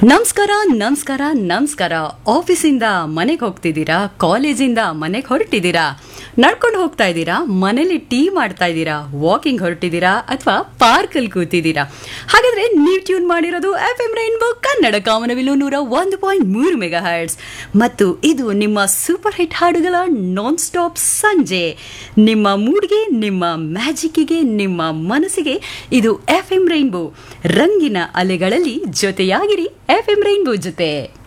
ನಮಸ್ಕಾರ ನಮಸ್ಕಾರ ನಮಸ್ಕಾರ ಆಫೀಸಿಂದ ಮನೆಗೆ ಹೋಗ್ತಿದ್ದೀರಾ ಕಾಲೇಜಿಂದ ಮನೆಗೆ ಹೊರಟಿದ್ದೀರಾ ನಡ್ಕೊಂಡು ಹೋಗ್ತಾ ಇದ್ದೀರಾ ಮನೇಲಿ ಟೀ ಮಾಡ್ತಾ ಇದ್ದೀರಾ ವಾಕಿಂಗ್ ಹೊರಟಿದ್ದೀರಾ ಅಥವಾ ಪಾರ್ಕಲ್ಲಿ ಕೂತಿದ್ದೀರಾ ಹಾಗಾದ್ರೆ ನೀವು ಟ್ಯೂನ್ ಮಾಡಿರೋದು ಎಫ್ ಎಂ ರೈನ್ಬೋ ಕನ್ನಡ ಕಾಮನವಿಲು ನೂರ ಒಂದು ಪಾಯಿಂಟ್ ಮೂರು ಮೆಗಾ ಹರ್ಟ್ಸ್ ಮತ್ತು ಇದು ನಿಮ್ಮ ಸೂಪರ್ ಹಿಟ್ ಹಾಡುಗಳ ನಾನ್ ಸ್ಟಾಪ್ ಸಂಜೆ ನಿಮ್ಮ ಮೂಡ್ಗೆ ನಿಮ್ಮ ಮ್ಯಾಜಿಕ್ಕಿಗೆ ನಿಮ್ಮ ಮನಸ್ಸಿಗೆ ಇದು ಎಫ್ ಎಂ ರೈನ್ಬೋ ರಂಗಿನ ಅಲೆಗಳಲ್ಲಿ ಜೊತೆಯಾಗಿರಿ ಎಫ್ ಎಂ ರೈನ್ಬೋ ಜೊತೆ